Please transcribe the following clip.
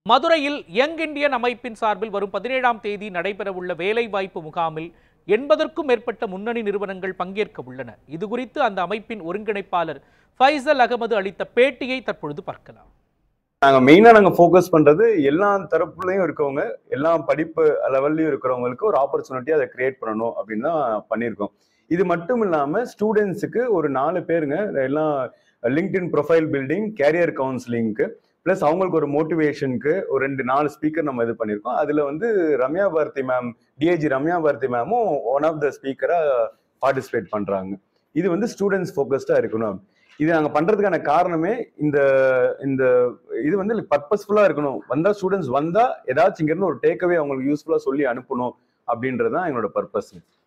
மதுரையில் young Indian அமைப்பின் சார்பில் வரும் பதினேழாம் தேதி நடைபெறவுள்ள வேலைவாய்ப்பு முகாமில் எண்பதற்கும் மேற்பட்ட முன்னணி நிறுவனங்கள் பங்கேற்க உள்ளன இது குறித்து அந்த அமைப்பின் ஒருங்கிணைப்பாளர் ஃபைசல் அகமது அளித்த பேட்டியை தற்பொழுது பார்க்கலாம் நாங்க மெயினா நாங்க ஃபோக்கஸ் பண்றது எல்லா தரப்புலயும் இருக்கவங்க எல்லா படிப்பு லெவல்லையும் இருக்கிறவங்களுக்கு ஒரு ஆப்பர்ச்சுனிட்டி அதை கிரியேட் பண்ணணும் அப்படின்னு தான் பண்ணியிருக்கோம் இது மட்டும் இல்லாம ஸ்டூடெண்ட்ஸுக்கு ஒரு நாலு பேருங்க எல்லாம் லிங்க்டின் ப்ரொஃபைல் பில்டிங் கேரியர் கவுன்சிலிங்க்கு ப்ளஸ் அவங்களுக்கு ஒரு மோட்டிவேஷனுக்கு ஒரு ரெண்டு நாலு ஸ்பீக்கர் நம்ம இது பண்ணியிருக்கோம் அதுல வந்து ரம்யா பாரதி மேம் டிஏஜி ரம்யா பாரதி மேமும் ஒன் ஆஃப் த ஸ்பீக்கரா பார்ட்டிசிபேட் பண்றாங்க இது வந்து ஸ்டூடெண்ட்ஸ் ஃபோக்கஸ்டா இருக்கணும் இது நாங்க பண்றதுக்கான காரணமே இந்த இந்த இது வந்து பர்பஸ்ஃபுல்லா இருக்கணும் வந்தா ஸ்டூடெண்ட்ஸ் வந்தா ஏதாச்சும் இங்க இருந்து ஒரு டேக்அவே அவங்களுக்கு யூஸ்ஃபுல்லா சொல்லி அனுப்பணும் அப்படின்றது தான் எங்களோட பர்பஸ்